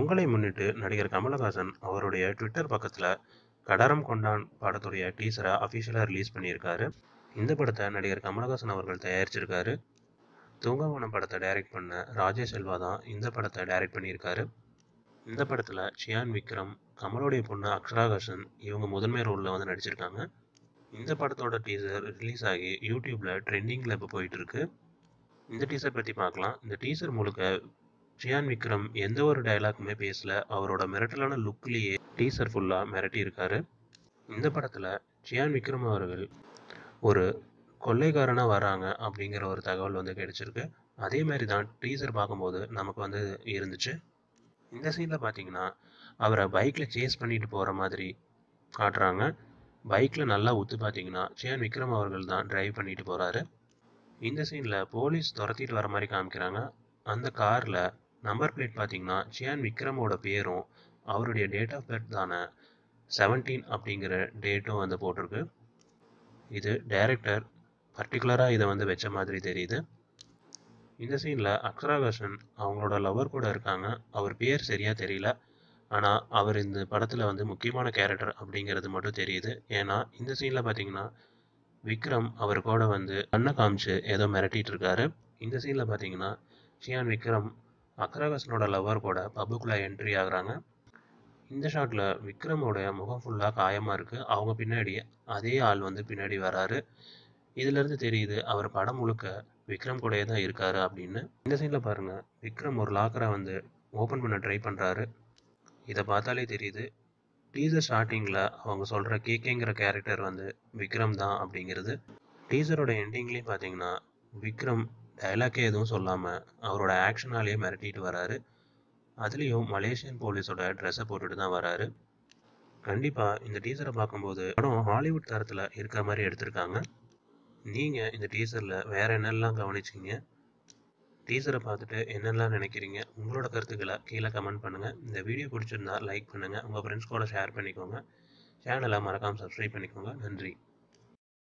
பொங்கலை முன்னிட்டு நடிகர் கமலஹாசன் அவருடைய ட்விட்டர் பக்கத்தில் கடாரம் கொண்டான் படத்துடைய டீசரை அஃபிஷியலாக ரிலீஸ் பண்ணியிருக்காரு இந்த படத்தை நடிகர் கமலஹாசன் அவர்கள் தயாரிச்சிருக்காரு தூங்காவனம் படத்தை டைரக்ட் பண்ண ராஜேஷ் செல்வா தான் இந்த படத்தை டைரக்ட் பண்ணியிருக்காரு இந்த படத்தில் சியான் விக்ரம் கமலோடைய பொண்ணு அக்ஷராகாசன் இவங்க முதன்மை ரோலில் வந்து நடிச்சிருக்காங்க இந்த படத்தோட டீசர் ரிலீஸ் ஆகி யூடியூப்பில் ட்ரெண்டிங்கில் இப்போ போயிட்டு இருக்கு இந்த டீசர் பற்றி பார்க்கலாம் இந்த டீசர் முழுக்க சியான் விக்ரம் எந்த ஒரு டயலாக்குமே பேசல அவரோட மிரட்டலான லுக்லேயே டீசர் ஃபுல்லாக மிரட்டி இருக்காரு இந்த படத்தில் சியான் விக்ரம் அவர்கள் ஒரு கொள்ளைக்காரனாக வராங்க அப்படிங்கிற ஒரு தகவல் வந்து கிடைச்சிருக்கு அதே மாதிரி தான் டீசர் பார்க்கும்போது நமக்கு வந்து இருந்துச்சு இந்த சீனில் பார்த்தீங்கன்னா அவரை பைக்கில் சேஸ் பண்ணிட்டு போகிற மாதிரி காட்டுறாங்க பைக்கில் நல்லா உத்து பார்த்தீங்கன்னா சியான் விக்ரம் அவர்கள் தான் டிரைவ் பண்ணிட்டு போகிறாரு இந்த சீனில் போலீஸ் துரத்திட்டு வர மாதிரி காமிக்கிறாங்க அந்த காரில் நம்பர் பிளேட் பார்த்தீங்கன்னா சியான் விக்ரமோட பேரும் அவருடைய டேட் ஆஃப் பர்த் தானே செவன்டீன் அப்படிங்கிற டேட்டும் வந்து போட்டிருக்கு இது டைரக்டர் பர்டிகுலராக இதை வந்து வச்ச மாதிரி தெரியுது இந்த சீனில் அக்ஷராகாசன் அவங்களோட லவர் கூட இருக்காங்க அவர் பேர் சரியாக தெரியல ஆனால் அவர் இந்த படத்தில் வந்து முக்கியமான கேரக்டர் அப்படிங்கிறது மட்டும் தெரியுது ஏன்னா இந்த சீனில் பார்த்தீங்கன்னா விக்ரம் அவர் கூட வந்து கண்ணை காமிச்சு ஏதோ மிரட்டிட்டு இருக்காரு இந்த சீனில் பார்த்தீங்கன்னா ஷியான் விக்ரம் அக்ரகாசனோட லவர் கூட பப்புக்குள்ளே என்ட்ரி ஆகுறாங்க இந்த ஷாட்டில் விக்ரமோட முகம் ஃபுல்லாக காயமாக இருக்குது அவங்க பின்னாடி அதே ஆள் வந்து பின்னாடி வராரு இதுலேருந்து தெரியுது அவர் படம் முழுக்க விக்ரம் கூடயே தான் இருக்காரு அப்படின்னு இந்த சீனில் பாருங்கள் விக்ரம் ஒரு லாக்கரை வந்து ஓப்பன் பண்ண ட்ரை பண்ணுறாரு இதை பார்த்தாலே தெரியுது டீசர் ஸ்டார்டிங்கில் அவங்க சொல்கிற கேகேங்கிற கேரக்டர் வந்து விக்ரம் தான் அப்படிங்கிறது டீசரோட எண்டிங்லேயும் பார்த்தீங்கன்னா விக்ரம் டைலாக்கே எதுவும் சொல்லாமல் அவரோட ஆக்ஷனாலேயே மிரட்டிட்டு வராரு அதுலேயும் மலேசியன் போலீஸோட ட்ரெஸ்ஸை போட்டுட்டு தான் வராரு கண்டிப்பாக இந்த டீசரை பார்க்கும்போது படம் ஹாலிவுட் தரத்தில் இருக்கிற மாதிரி எடுத்திருக்காங்க நீங்கள் இந்த டீசரில் வேறு என்னெல்லாம் கவனிச்சிங்க டீசரை பார்த்துட்டு என்னெல்லாம் நினைக்கிறீங்க உங்களோட கருத்துக்களை கீழே கமெண்ட் பண்ணுங்கள் இந்த வீடியோ பிடிச்சிருந்தா லைக் பண்ணுங்கள் உங்கள் ஃப்ரெண்ட்ஸ் கூட ஷேர் பண்ணிக்கோங்க சேனலை மறக்காமல் சப்ஸ்கிரைப் பண்ணிக்கோங்க நன்றி